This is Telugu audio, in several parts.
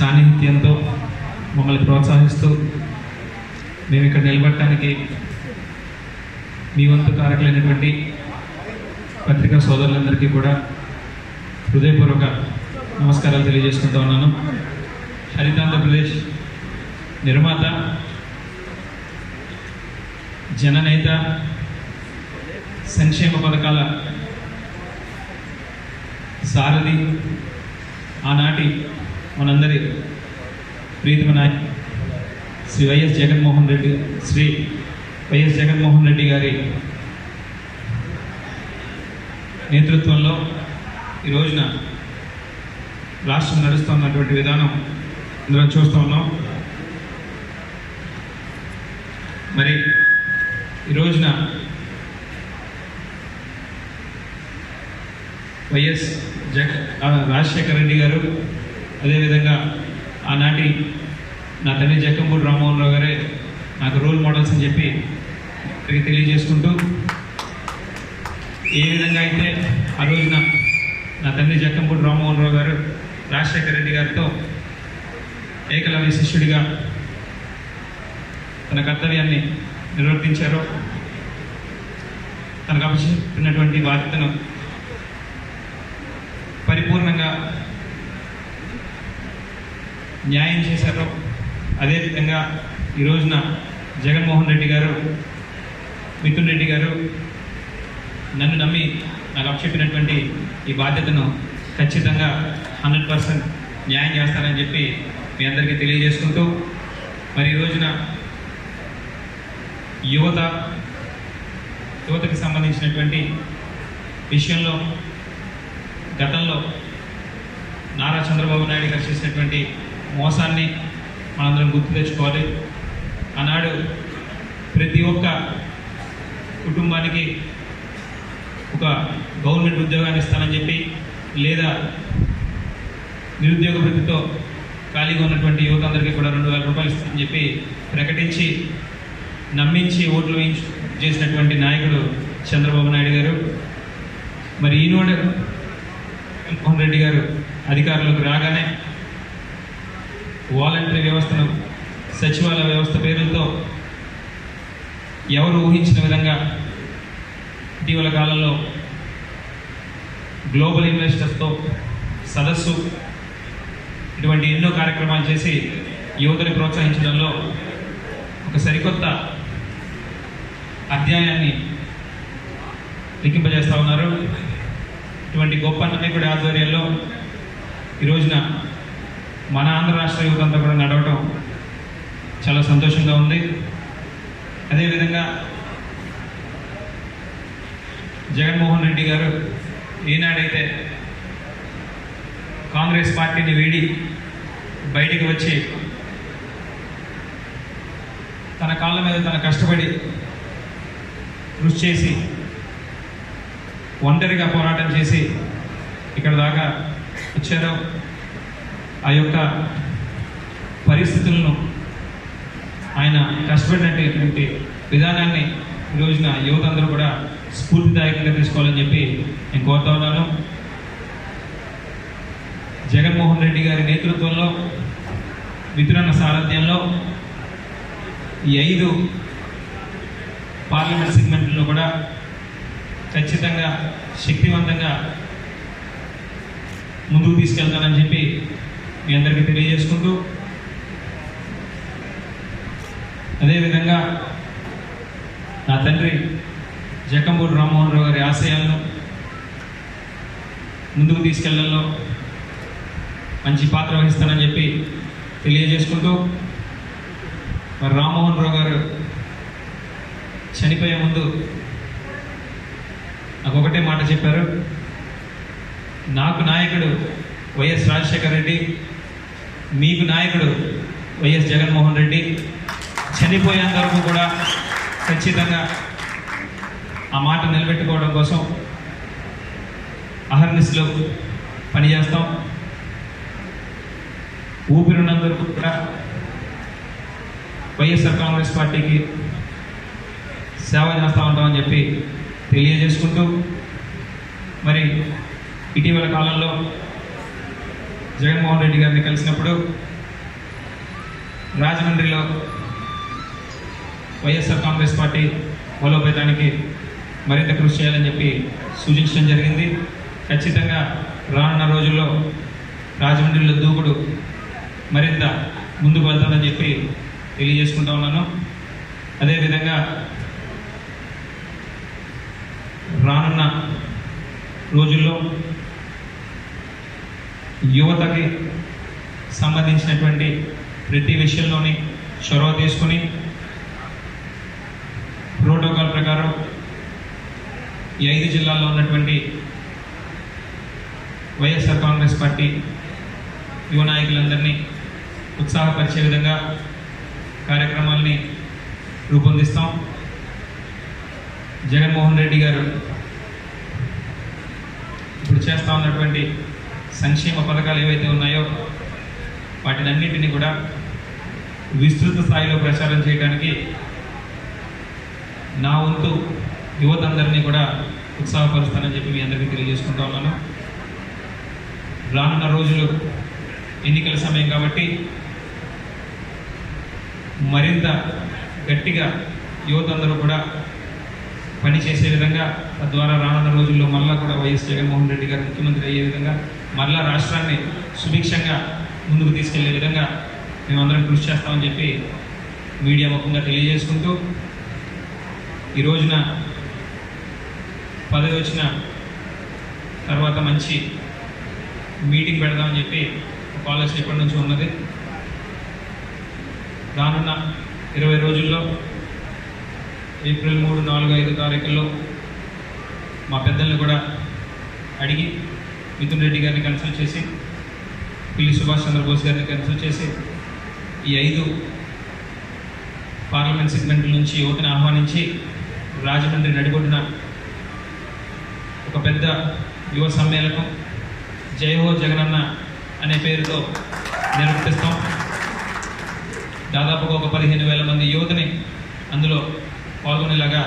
సాన్నిహిత్యంతో మమ్మల్ని ప్రోత్సహిస్తూ మేము ఇక్కడ నిలబడటానికి మీ వంతు కారకులైనటువంటి పత్రికా సోదరులందరికీ కూడా హృదయపూర్వక నమస్కారాలు తెలియజేసుకుంటూ ఉన్నాను హరితాంధ్రప్రదేశ్ నిర్మాత జననేత సంక్షేమ పథకాల సారథి ఆనాటి మనందరి ప్రీతమ నాయక్ శ్రీ వైఎస్ జగన్మోహన్ రెడ్డి శ్రీ వైఎస్ జగన్మోహన్ రెడ్డి గారి నేతృత్వంలో ఈ రోజున రాష్ట్రం నడుస్తున్నటువంటి విధానం ఇందులో చూస్తూ ఉన్నాం మరి ఈ రోజున వైఎస్ జగ ఆ, రాజశేఖర రెడ్డి గారు అదేవిధంగా ఆనాటి నా తండ్రి జక్కంపూడి రామ్మోహన్ రావు గారే నాకు రోల్ మోడల్స్ అని చెప్పి ఇక్కడికి తెలియజేసుకుంటూ ఏ విధంగా అయితే ఆ రోజున నా తండ్రి జక్కంపూడి రామ్మోహన్ రావు గారు రాజశేఖర రెడ్డి గారితో ఏకలవ్య శిష్యుడిగా తన కర్తవ్యాన్ని నిర్వర్తించారో తనకు అప్పచెప్పినటువంటి బాధ్యతను పరిపూర్ణంగా న్యాయం చేశారో అదేవిధంగా ఈ రోజున జగన్మోహన్ రెడ్డి గారు మిథున్ రెడ్డి గారు నన్ను నమ్మి నాకు అప్పచెప్పినటువంటి ఈ బాధ్యతను ఖచ్చితంగా హండ్రెడ్ పర్సెంట్ న్యాయం చేస్తానని చెప్పి మీ అందరికీ తెలియజేసుకుంటూ మరి ఈ రోజున యువత యువతకి సంబంధించినటువంటి విషయంలో గతంలో నారా చంద్రబాబు నాయుడు గారు చేసినటువంటి మోసాన్ని మనందరం గుర్తు తెచ్చుకోవాలి ఆనాడు ప్రతి ఒక్క కుటుంబానికి ఒక గవర్నమెంట్ ఉద్యోగాన్ని ఇస్తానని చెప్పి లేదా నిరుద్యోగ వృత్తితో ఖాళీగా ఉన్నటువంటి యువత అందరికీ కూడా రెండు వేల రూపాయలు ఇస్తానని చెప్పి ప్రకటించి నమ్మించి ఓట్లు వేయించు చేసినటువంటి నాయకుడు చంద్రబాబు నాయుడు గారు మరి ఈనాడు జగన్మోహన్ రెడ్డి గారు అధికారంలోకి రాగానే వాలంటరీ వ్యవస్థను సచివాలయ వ్యవస్థ పేరుతో ఎవరు ఊహించిన విధంగా ఇటీవల కాలంలో గ్లోబల్ ఇన్వెస్టర్స్తో సదస్సు ఇటువంటి ఎన్నో కార్యక్రమాలు చేసి యువతని ప్రోత్సహించడంలో ఒక సరికొత్త అధ్యాయాన్ని లిఖింపజేస్తూ ఉన్నారు ఇటువంటి గొప్ప నాయకుడి ఆధ్వర్యంలో ఈ రోజున మన ఆంధ్ర రాష్ట్ర యువత అంతా కూడా నడవటం చాలా సంతోషంగా ఉంది అదేవిధంగా జగన్మోహన్ రెడ్డి గారు ఈనాడైతే కాంగ్రెస్ పార్టీని వీడి బయటికి వచ్చి తన కాళ్ళ మీద తన కష్టపడి కృషి చేసి ఒంటరిగా పోరాటం చేసి ఇక్కడ దాకా వచ్చారో ఆ యొక్క పరిస్థితులను ఆయన కష్టపడినటువంటి విధానాన్ని ఈ రోజున యువత అందరూ కూడా స్ఫూర్తిదాయకంగా తీసుకోవాలని చెప్పి నేను కోరుతా ఉన్నాను జగన్మోహన్ రెడ్డి గారి నేతృత్వంలో మిత్రున్న సారథ్యంలో ఈ ఐదు పార్లమెంట్ సెగ్మెంట్లో కూడా ఖచ్చితంగా శక్తివంతంగా ముందుకు తీసుకెళ్తానని చెప్పి మీ అందరికీ తెలియజేసుకుంటూ అదేవిధంగా నా తండ్రి జక్కంపూడి రామ్మోహన్ రావు గారి ఆశయాలను ముందుకు తీసుకెళ్లడంలో మంచి పాత్ర వహిస్తానని చెప్పి తెలియజేసుకుంటూ మరి రామ్మోహన్ రావు గారు చనిపోయే ముందు నాకు ఒకటే మాట చెప్పారు నాకు నాయకుడు వైఎస్ రాజశేఖర రెడ్డి మీకు నాయకుడు వైఎస్ జగన్మోహన్ రెడ్డి చనిపోయేంత వరకు కూడా ఖచ్చితంగా ఆ మాట నిలబెట్టుకోవడం కోసం అహర్నిశలో పనిచేస్తాం ఊపిరినంత వరకు కూడా వైఎస్ఆర్ కాంగ్రెస్ పార్టీకి సేవ చేస్తూ ఉంటామని చెప్పి తెలియజేసుకుంటూ మరి ఇటీవల కాలంలో జగన్మోహన్ రెడ్డి గారిని కలిసినప్పుడు రాజమండ్రిలో వైఎస్ఆర్ కాంగ్రెస్ పార్టీ బలోపేతానికి మరింత కృషి చేయాలని చెప్పి సూచించడం జరిగింది ఖచ్చితంగా రానున్న రోజుల్లో రాజమండ్రిలో దూకుడు మరింత ముందుకు వెళ్తుందని చెప్పి తెలియజేసుకుంటా ఉన్నాను అదేవిధంగా రానున్న రోజుల్లో యువతకి సంబంధించినటువంటి ప్రతి విషయంలోని చొరవ తీసుకుని ప్రోటోకాల్ ప్రకారం ఈ ఐదు జిల్లాల్లో ఉన్నటువంటి వైఎస్ఆర్ కాంగ్రెస్ పార్టీ యువ నాయకులందరినీ ఉత్సాహపరిచే విధంగా కార్యక్రమాల్ని రూపొందిస్తాం జగన్మోహన్ రెడ్డి గారు ఇప్పుడు చేస్తూ ఉన్నటువంటి సంక్షేమ పథకాలు ఏవైతే ఉన్నాయో వాటినన్నింటినీ కూడా విస్తృత స్థాయిలో ప్రచారం చేయడానికి నా వంతు యువత అందరినీ కూడా ఉత్సాహపరుస్తానని చెప్పి మీ అందరికీ తెలియజేసుకుంటా ఉన్నాను రానున్న రోజులు ఎన్నికల సమయం కాబట్టి మరింత గట్టిగా యువత అందరూ కూడా పనిచేసే విధంగా తద్వారా రానున్న రోజుల్లో మళ్ళా కూడా వైఎస్ జగన్మోహన్ రెడ్డి గారు ముఖ్యమంత్రి అయ్యే విధంగా మళ్ళా రాష్ట్రాన్ని సుభిక్షంగా ముందుకు తీసుకెళ్లే విధంగా మేమందరం కృషి చేస్తామని చెప్పి మీడియా ముఖంగా తెలియజేసుకుంటూ ఈ రోజున పదవి వచ్చిన తర్వాత మంచి మీటింగ్ పెడదామని చెప్పి ఒక ఆలోచన ఎప్పటి నుంచి ఉన్నది రానున్న ఇరవై రోజుల్లో ఏప్రిల్ మూడు నాలుగు ఐదు తారీఖుల్లో మా పెద్దల్ని కూడా అడిగి మిథున్ రెడ్డి గారిని కన్సల్ట్ చేసి పిల్లి సుభాష్ చంద్రబోస్ గారిని కన్సల్ట్ చేసి ఈ ఐదు పార్లమెంట్ సెగ్మెంట్ల నుంచి యువతని ఆహ్వానించి రాజమండ్రి నడిబొడ్డున ఒక పెద్ద యువ సమ్మేళనం జై హో జగనన్న అనే పేరుతో నిర్వర్తిస్తాం దాదాపుగా ఒక పదిహేను వేల మంది యువతని అందులో పాల్గొనేలాగా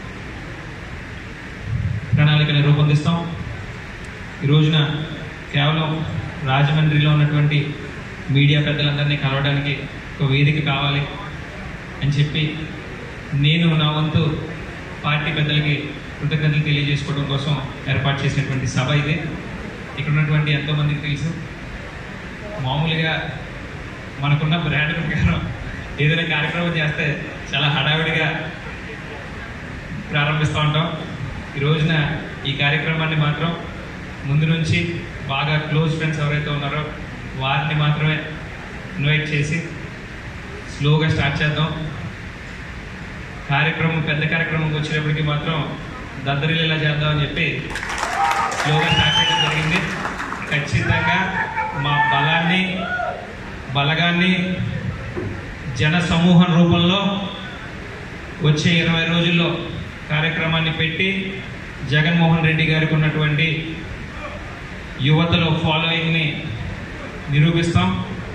ప్రణాళికని రూపొందిస్తాం ఈ రోజున కేవలం రాజమండ్రిలో ఉన్నటువంటి మీడియా పెద్దలందరినీ కలవడానికి ఒక వేదిక కావాలి అని చెప్పి నేను నా వంతు పార్టీ పెద్దలకి కృతజ్ఞతలు తెలియజేసుకోవడం కోసం ఏర్పాటు చేసినటువంటి సభ ఇది ఇక్కడ ఉన్నటువంటి ఎంతోమందికి తెలుసు మామూలుగా మనకున్న బ్రాండ్ ప్రకారం ఏదైనా కార్యక్రమం చేస్తే చాలా హడావిడిగా ప్రారంభిస్తూ ఉంటాం ఈ రోజున ఈ కార్యక్రమాన్ని మాత్రం ముందు నుంచి బాగా క్లోజ్ ఫ్రెండ్స్ ఎవరైతే ఉన్నారో వారిని మాత్రమే ఇన్వైట్ చేసి స్లోగా స్టార్ట్ చేద్దాం కార్యక్రమం పెద్ద కార్యక్రమం వచ్చేటప్పటికి మాత్రం దద్దరిల్లేలా చేద్దామని చెప్పి స్లోగా స్టార్ట్ చేయడం జరిగింది ఖచ్చితంగా మా బలాన్ని బలగాన్ని జన సమూహం రూపంలో వచ్చే ఇరవై రోజుల్లో కార్యక్రమాన్ని పెట్టి జగన్మోహన్ రెడ్డి గారికి ఉన్నటువంటి యువతలో ఫాలోయింగ్ని నిరూపిస్తాం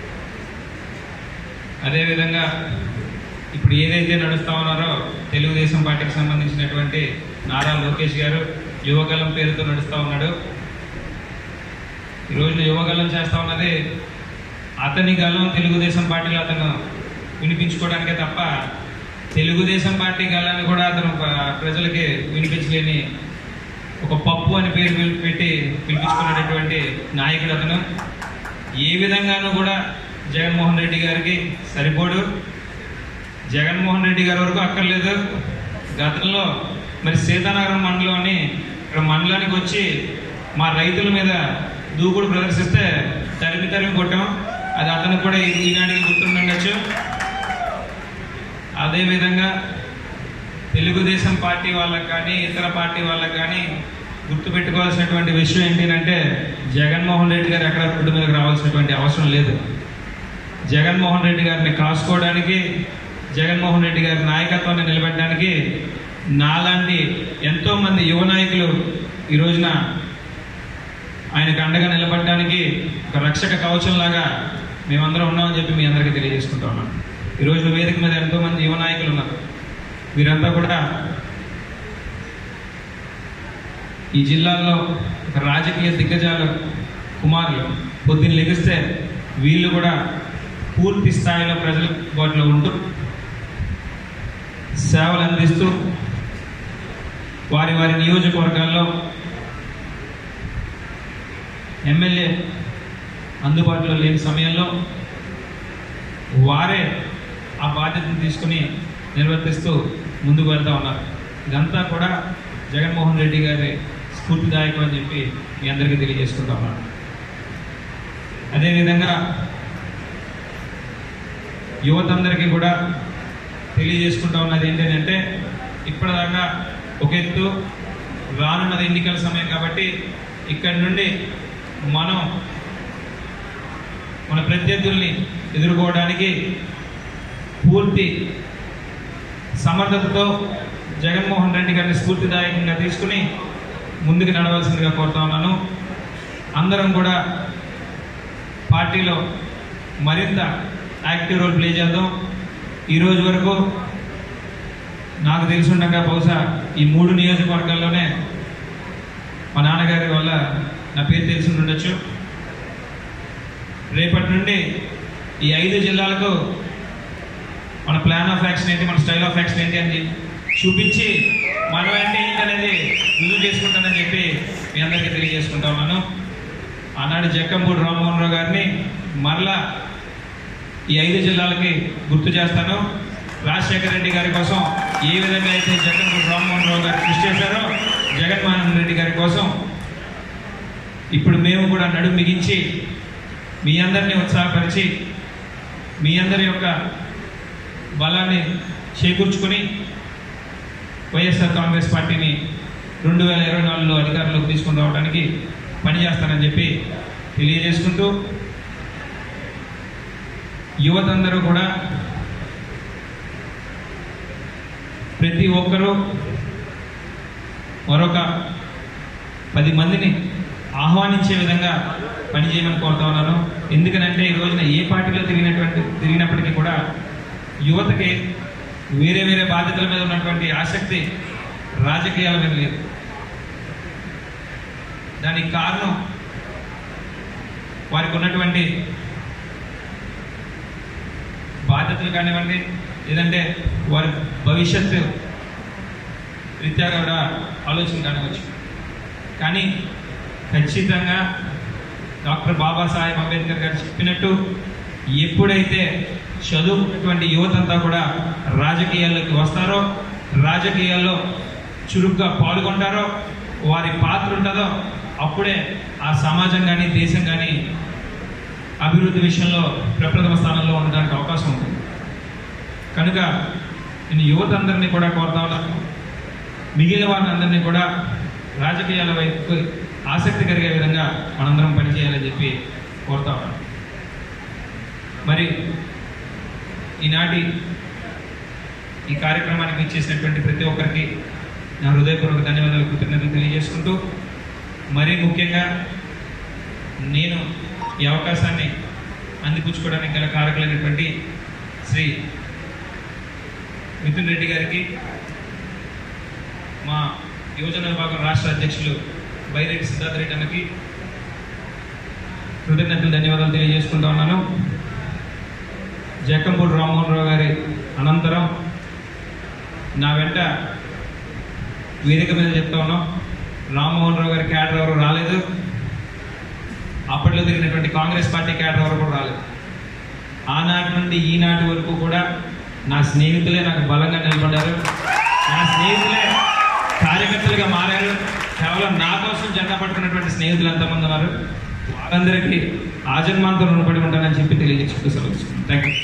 అదేవిధంగా ఇప్పుడు ఏదైతే నడుస్తా ఉన్నారో తెలుగుదేశం పార్టీకి సంబంధించినటువంటి నారా లోకేష్ గారు యువగలం పేరుతో నడుస్తూ ఉన్నాడు ఈరోజు యువగలం చేస్తా ఉన్నది అతని గలం తెలుగుదేశం పార్టీలో అతను వినిపించుకోవడానికే తప్ప తెలుగుదేశం పార్టీ గలాన్ని కూడా అతను ప- ప్రజలకి వినిపించలేని ఒక పప్పు అని పేరు పిలి- పెట్టి పిలిపించుకున్నటువంటి నాయకుడు అతను ఏ విధంగానూ కూడా జగన్మోహన్ రెడ్డి గారికి సరిపోడు జగన్మోహన్ రెడ్డి గారి వరకు అక్కర్లేదు గతంలో మరి సీతానగరం మండలం అని ఇక్కడ మండలానికి వచ్చి మా రైతుల మీద దూకుడు ప్రదర్శిస్తే తరిమి తరిమి కొట్టాం అది అతనికి కూడా ఈ- ఈనాటికి గుర్తుండొచ్చు అదేవిధంగా తెలుగుదేశం పార్టీ వాళ్ళకి కానీ ఇతర పార్టీ వాళ్ళకి కానీ గుర్తుపెట్టుకోవాల్సినటువంటి విషయం ఏంటంటే జగన్మోహన్ రెడ్డి గారు ఎక్కడ రోడ్డు మీదకి రావాల్సినటువంటి అవసరం లేదు జగన్మోహన్ రెడ్డి గారిని కాసుకోవడానికి జగన్మోహన్ రెడ్డి గారి నాయకత్వాన్ని నిలబెట్టడానికి నాలాంటి ఎంతో మంది యువ నాయకులు ఈ రోజున ఆయనకు అండగా నిలబడడానికి ఒక రక్షక కవచంలాగా మేమందరం ఉన్నామని చెప్పి మీ అందరికీ తెలియజేసుకుంటా ఉన్నాను ఈ రోజు వేదిక మీద ఎంతో మంది యువ నాయకులు ఉన్నారు వీరంతా కూడా ఈ జిల్లాలో ఒక రాజకీయ దిగ్గజాలు కుమారులు పొద్దున్న లెగిస్తే వీళ్ళు కూడా పూర్తి స్థాయిలో ప్రజల వాటిలో ఉంటూ సేవలు అందిస్తూ వారి వారి నియోజకవర్గాల్లో ఎమ్మెల్యే అందుబాటులో లేని సమయంలో వారే ఆ బాధ్యతను తీసుకుని నిర్వర్తిస్తూ ముందుకు వెళ్తా ఉన్నారు ఇదంతా కూడా జగన్మోహన్ రెడ్డి గారి స్ఫూర్తిదాయకం అని చెప్పి మీ అందరికీ తెలియజేసుకుంటా ఉన్నాను అదేవిధంగా యువత అందరికీ కూడా తెలియజేసుకుంటా ఉన్నది ఏంటంటే ఇప్పటిదాకా ఒక ఎత్తు రానున్నది ఎన్నికల సమయం కాబట్టి ఇక్కడి నుండి మనం మన ప్రత్యర్థుల్ని ఎదుర్కోవడానికి పూర్తి సమర్థతతో జగన్మోహన్ రెడ్డి గారిని స్ఫూర్తిదాయకంగా తీసుకుని ముందుకు నడవలసిందిగా కోరుతా ఉన్నాను అందరం కూడా పార్టీలో మరింత యాక్టివ్ రోల్ ప్లే చేద్దాం ఈరోజు వరకు నాకు తెలిసి ఉండగా బహుశా ఈ మూడు నియోజకవర్గాల్లోనే మా నాన్నగారి వల్ల నా పేరు తెలిసి ఉండొచ్చు రేపటి నుండి ఈ ఐదు జిల్లాలకు మన ప్లాన్ ఆఫ్ యాక్షన్ ఏంటి మన స్టైల్ ఆఫ్ యాక్షన్ ఏంటి అని చూపించి మనం అంటే ఏంటి అనేది రుజువు చేసుకుంటానని చెప్పి మీ అందరికీ తెలియజేసుకుంటా ఉన్నాను ఆనాడు జక్కంపూడి రామ్మోహన్ రావు గారిని మరలా ఈ ఐదు జిల్లాలకి గుర్తు చేస్తాను రాజశేఖర రెడ్డి గారి కోసం ఏ విధంగా అయితే జగన్మోహన్ రామ్మోహన్ రావు గారు కృషి చేశారో జగన్మోహన్ రెడ్డి గారి కోసం ఇప్పుడు మేము కూడా నడుము బిగించి మీ అందరినీ ఉత్సాహపరిచి మీ అందరి యొక్క బలాన్ని చేకూర్చుకుని వైఎస్ఆర్ కాంగ్రెస్ పార్టీని రెండు వేల ఇరవై నాలుగులో అధికారంలోకి తీసుకుని రావడానికి పనిచేస్తానని చెప్పి తెలియజేసుకుంటూ యువత అందరూ కూడా ప్రతి ఒక్కరూ మరొక పది మందిని ఆహ్వానించే విధంగా పనిచేయమని కోరుతా ఉన్నాను ఎందుకనంటే ఈ రోజున ఏ పార్టీలో తిరిగినటువంటి తిరిగినప్పటికీ కూడా యువతకి వేరే వేరే బాధ్యతల మీద ఉన్నటువంటి ఆసక్తి రాజకీయాల మీద లేదు దానికి కారణం వారికి ఉన్నటువంటి బాధ్యతలు కానివ్వండి లేదంటే వారి భవిష్యత్తు రీత్యా కూడా ఆలోచన కానివచ్చు కానీ ఖచ్చితంగా డాక్టర్ బాబాసాహెబ్ అంబేద్కర్ గారు చెప్పినట్టు ఎప్పుడైతే చదువుకున్నటువంటి యువతంతా కూడా రాజకీయాల్లోకి వస్తారో రాజకీయాల్లో చురుగ్గా పాల్గొంటారో వారి పాత్ర ఉంటుందో అప్పుడే ఆ సమాజం కానీ దేశం కానీ అభివృద్ధి విషయంలో ప్రప్రథమ స్థానంలో ఉండడానికి అవకాశం ఉంటుంది కనుక నేను యువత అందరినీ కూడా కోరుతా ఉన్నాను మిగిలిన వారిని అందరినీ కూడా రాజకీయాల వైపు ఆసక్తి కలిగే విధంగా మనందరం పనిచేయాలని చెప్పి కోరుతా ఉన్నాను మరి ఈనాటి ఈ కార్యక్రమానికి ఇచ్చేసినటువంటి ప్రతి ఒక్కరికి నా హృదయపూర్వక ధన్యవాదాలు కృతజ్ఞతలు తెలియజేసుకుంటూ మరీ ముఖ్యంగా నేను ఈ అవకాశాన్ని అందిపుచ్చుకోవడానికి గల కారకులైనటువంటి శ్రీ మిథున్ రెడ్డి గారికి మా యువజన విభాగం రాష్ట్ర అధ్యక్షులు బైరెడ్డి సిద్ధార్థ రెడ్డి అన్నకి కృతజ్ఞతలు ధన్యవాదాలు తెలియజేసుకుంటా ఉన్నాను జక్కంపూడి రామ్మోహన్ రావు గారి అనంతరం నా వెంట వేదిక మీద చెప్తా ఉన్నాం రామ్మోహన్ రావు గారి క్యాడర్ ఎవరు రాలేదు అప్పట్లో తిరిగినటువంటి కాంగ్రెస్ పార్టీ క్యాడర్ ఎవరు కూడా రాలేదు ఆనాటి నుండి ఈనాటి వరకు కూడా నా స్నేహితులే నాకు బలంగా నిలబడ్డారు నా స్నేహితులే కార్యకర్తలుగా మారారు కేవలం నా కోసం జెండా పట్టుకున్నటువంటి స్నేహితులు ఎంతమంది ఉన్నారు వారందరికీ ఆజన్మాంతం రుణపడి ఉంటానని చెప్పి తెలియజేసుకుంటూ సెలవు థ్యాంక్ యూ